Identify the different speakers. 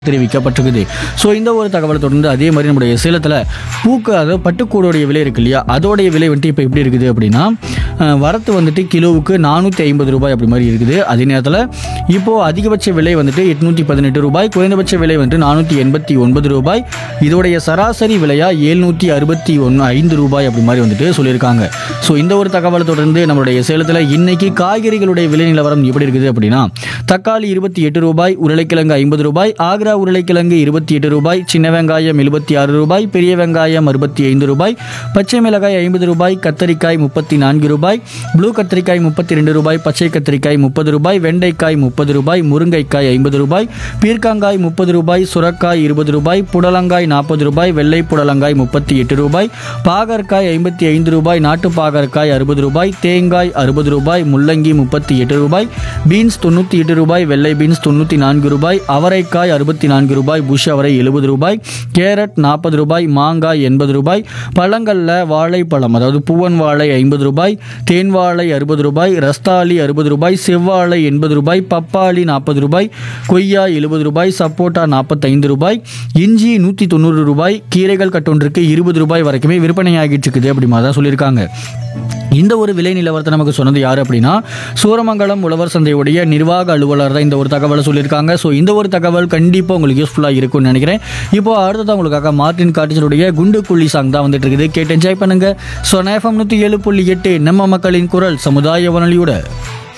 Speaker 1: தெரிவிக்கப்பட்டிருக்குது so இந்த ஒரு தகவலை தொடர்ந்து அதே மாதிரி நம்முடைய சேலத்தில் பூக்கு அதாவது பட்டுக்கூடோடைய விலை இருக்கு இல்லையா அதோடைய விலை வந்துட்டு இப்போ எப்படி இருக்குது அப்படின்னா அஹ், வரத்து வந்துட்டு கிலோவுக்கு நானூற்றி ஐம்பது ரூபாய் அப்படி மாதிரி இருக்குது அதே நேரத்தில் இப்போது அதிகபட்ச விலை வந்துட்டு எட்நூற்றி பதினெட்டு ரூபாய் குறைந்தபட்ச விலை வந்துட்டு நானூற்றி எண்பத்தி ஒன்பது ரூபாய் இதோடைய சராசரி விலையா எழுநூற்றி அறுபத்தி ஒன்று ஐந்து ரூபாய் அப்படி மாதிரி வந்துட்டு சொல்லியிருக்காங்க ஸோ இந்த ஒரு தகவலை தொடர்ந்து நம்மளுடைய சேலத்தில் இன்னைக்கு காய்கறிகளுடைய விலை நிலவரம் எப்படி இருக்குது அப்படின்னா தக்காளி இருபத்தி எட்டு ரூபாய் உருளைக்கிழங்கு ஐம்பது ரூபாய் ஆக்ரா உருளைக்கிழங்கு இருபத்தி எட்டு ரூபாய் சின்ன வெங்காயம் எழுபத்தி ஆறு ரூபாய் பெரிய வெங்காயம் அறுபத்தி ஐந்து ரூபாய் பச்சை மிளகாய் ஐம்பது ரூபாய் கத்தரிக்காய் முப்பத்தி நான்கு ரூபாய் ப்ளூ கத்திரிக்காய் முப்பத்தி ரெண்டு ரூபாய் பச்சை கத்திரிக்காய் முப்பது ரூபாய் வெண்டைக்காய் முப்பது ரூபாய் முருங்கைக்காய் ஐம்பது ரூபாய் பீர்க்காங்காய் முப்பது ரூபாய் சுரக்காய் இருபது ரூபாய் புடலங்காய் நாற்பது ரூபாய் வெள்ளை புடலங்காய் முப்பத்தி எட்டு ரூபாய் பாகற்காய் ஐம்பத்தி ஐந்து ரூபாய் நாட்டு பாகற்காய் அறுபது ரூபாய் தேங்காய் அறுபது ரூபாய் முள்ளங்கி முப்பத்தி எட்டு ரூபாய் பீன்ஸ் தொண்ணூற்றி எட்டு ரூபாய் வெள்ளை பீன்ஸ் தொண்ணூற்றி நான்கு ரூபாய் அவரைக்காய் அறுபத்தி நான்கு ரூபாய் புஷ் அவரை எழுபது ரூபாய் கேரட் நாற்பது ரூபாய் மாங்காய் எண்பது ரூபாய் பழங்களில் வாழைப்பழம் அதாவது பூவன் வாழை ஐம்பது ரூபாய் தேன் வாழை அறுபது ரூபாய் ரஸ்தாளி அறுபது ரூபாய் செவ்வாழை எண்பது ரூபாய் பப்பாளி நாற்பது ரூபாய் கொய்யா எழுபது ரூபாய் சப்போட்டா நாற்பத்தைந்து ரூபாய் இஞ்சி நூற்றி தொண்ணூறு ரூபாய் கீரைகள் கட்டொன்றுக்கு இருபது ரூபாய் வரைக்குமே விற்பனை ஆகிட்டு இருக்குது அப்படி மாதிரி தான் சொல்லியிருக்காங்க இந்த ஒரு விலை நிலவரத்தை நமக்கு சொன்னது யார் அப்படின்னா சூரமங்கலம் உழவர் சந்தையுடைய நிர்வாக அலுவலர் தான் இந்த ஒரு தகவலை சொல்லியிருக்காங்க ஸோ இந்த ஒரு தகவல் கண்டிப்பாக உங்களுக்கு யூஸ்ஃபுல்லாக இருக்கும்னு நினைக்கிறேன் இப்போ அடுத்தது உங்களுக்காக மார்டின் காட்டிச்சனுடைய குண்டு குள்ளி சாங் தான் வந்துட்டு இருக்குது கேட்டு என்ஜாய் பண்ணுங்க ஸோ நேஃபம் நூற்றி ஏழு புள்ளி எட்டு நம்ம மக்களின் குரல் சமுதாய வானொலியோட